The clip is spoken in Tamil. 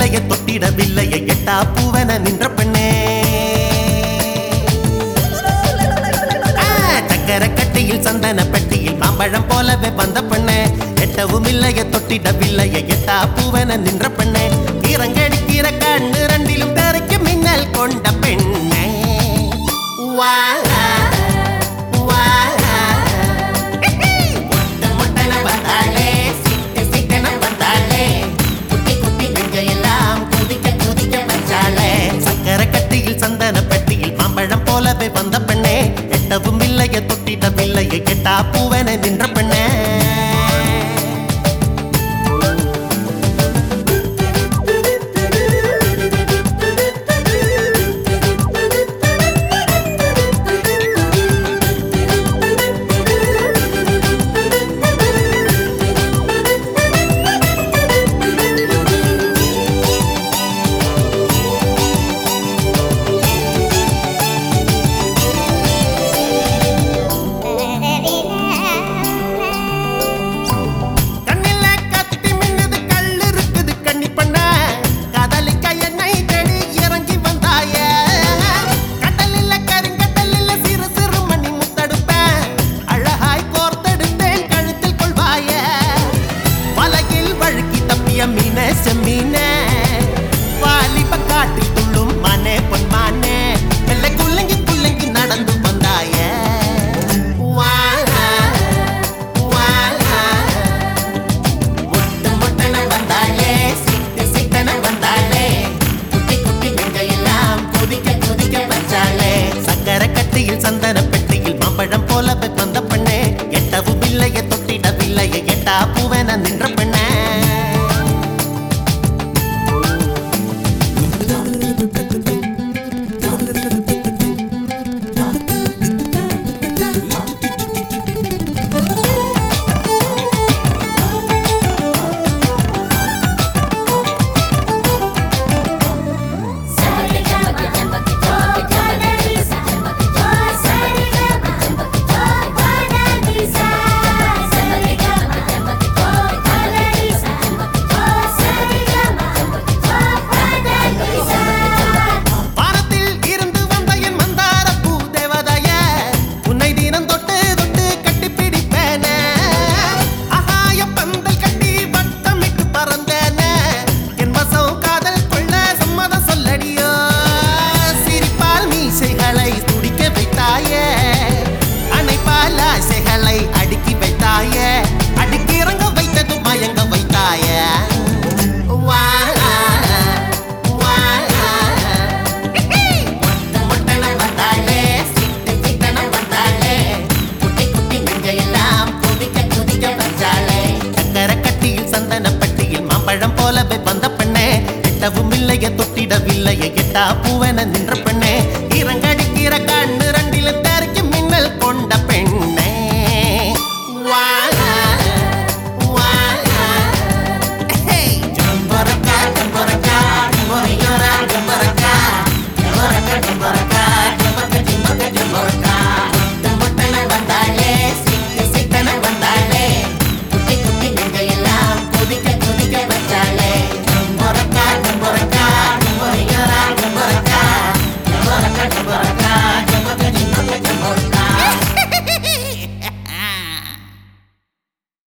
இல்லையே தொட்டிடவில்லையே எட்டா பூவன நின்ற பெண்ணே ஆ, சக்கர கட்டியில் சந்தன பெட்டியில் மாம்பழம் போலவே வந்த பெண்ணே எட்டவும் இல்லையே தொட்டிடவில்லையே எட்டா பூவன நின்ற பெண்ணே இறங்கடிக்கிற கண்ணு ரெண்டிலும் தெறிக்கு மின்னல் கொண்ட பெண்ணே வா வா முட்டை முட்டன வந்தாளே சிட்டு சிட்டன வந்தாளே குட்டி குட்டி நெஞ்சையெல்லாம் குதிக்க குதிக்க வச்சாளே சக்கர கட்டியில் சந்தன பெட்டியில் மாம்பழம் போலவே வந்த பெண்ணே எட்டவும் இல்லையே தொட்டிடவில்லையே கெட்டா பூவன நின்ற பெண்ணே கண்ணில கத்தி மின்னுது கல் இருக்குது கண்ணி பண்ண காதலிக்க என்னை தேடி இறங்கி வந்தாய கடலில் கருங்கடலில் சிறு சிறு மணி முத்தடுப்பேன் அழகாய் கோர்த்தெடுத்தேன் கழுத்தில் கொள்வாய வலையில் வழுக்கி தப்பிய மீன செம்மீன வாலிப காட்டில் துள்ளும் மானே பொன்மானே வெள்ளை குள்ளங்கி குள்ளங்கி நடந்து வந்தாய வா வா முட்டு முட்டன வந்தாளே சிட்டு சிட்டன வந்தாளே குட்டி குட்டி நெஞ்சையெல்லாம் குதிக்க குதிக்க வச்சாளே சக்கர கட்டியில் சந்தன பெட்டியில் மாம்பழம் போலவே வந்த பெண்ணே எட்டவும் இல்லையே தொட்டிடவில்லையே எட்டா பூவன நின்ற பெண்ணே வானத்தில் இருந்து வந்த என் மந்தார பூ தேவதைய உன்னை தினம் தொட்டு தொட்டு கட்டி பிடிப்பேனே ஆகாய பந்தல் கட்டி வட்டமிட்டு பறந்தேனே என் வசம் காதல் கொள்ள சம்மதம் சொல்லடியோ சிரிப்பால் மீசைகளை துடிக்க வைத்தாயே அணைப்பால் ஆசைகளை அடுக்கி வைத்தாயே அடுக்கி இறங்க வைத்தது மயங்க வைத்தாயே வா வா முட்டை முட்டன வந்தாளே சிட்டு சிட்டன வந்தாளே குட்டி குட்டி நெஞ்சையெல்லாம் குதிக்க குதிக்க வச்சாளே சக்கர கட்டியில் சந்தன பட்டியில் மாம்பழம் போலவே வந்த பெண்ணே எட்டவும் இல்லையே தொட்டிடவில்லையே எட்டா பூவன நின்ற பெண்ணே இறங்கடிக்கிற கண்ணு